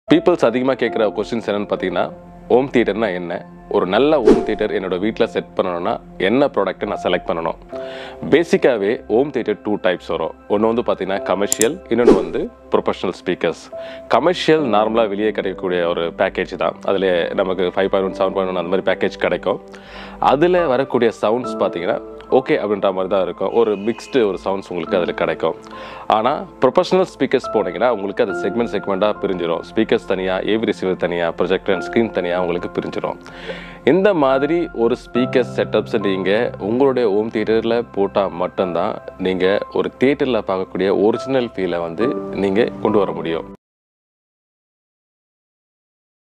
peoples அதிகமாக கேட்குற questions என்னன்னு பார்த்தீங்கன்னா ஹோம் தியேட்டர்னா என்ன ஒரு நல்ல ஹோம் தியேட்டர் என்னோட வீட்டில் செட் பண்ணணும்னா என்ன ப்ராடக்ட்டை நான் செலக்ட் பண்ணணும் பேசிக்காகவே ஹோம் தியேட்டர் டூ டைப்ஸ் வரும் ஒன்று வந்து பார்த்தீங்கன்னா கமர்ஷியல் இன்னொன்று வந்து ப்ரொஃபஷனல் ஸ்பீக்கர்ஸ் கமர்ஷியல் நார்மலாக வெளியே கிடைக்கக்கூடிய ஒரு பேக்கேஜ் தான் அதில் நமக்கு five point one seven point one அந்த மாதிரி பேக்கேஜ் கிடைக்கும் அதில் வரக்கூடிய சவுண்ட்ஸ் பார்த்தீங்கன்னா ஓகே அப்படின்ற மாதிரி தான் இருக்கும் ஒரு மிக்ஸ்டு ஒரு சவுண்ட்ஸ் உங்களுக்கு அதில் கிடைக்கும் ஆனால் ப்ரொஃபஷனல் ஸ்பீக்கர்ஸ் போனீங்கன்னா உங்களுக்கு அது செக்மெண்ட் செக்மெண்ட்டாக பிரிஞ்சிடும் ஸ்பீக்கர்ஸ் தனியாக ஏவி ரிசீவர் தனியாக ப்ரொஜெக்டர் அண்ட் ஸ்க்ரீன் தனியாக உங்களுக்கு பிரிஞ்சிடும் இந்த மாதிரி ஒரு ஸ்பீக்கர் செட்டப்ஸ் நீங்கள் உங்களுடைய ஹோம் தியேட்டரில் போட்டால் மட்டும்தான் நீங்கள் ஒரு தியேட்டரில் பார்க்கக்கூடிய ஒரிஜினல் ஃபீலை வந்து நீங்கள் கொண்டு வர முடியும்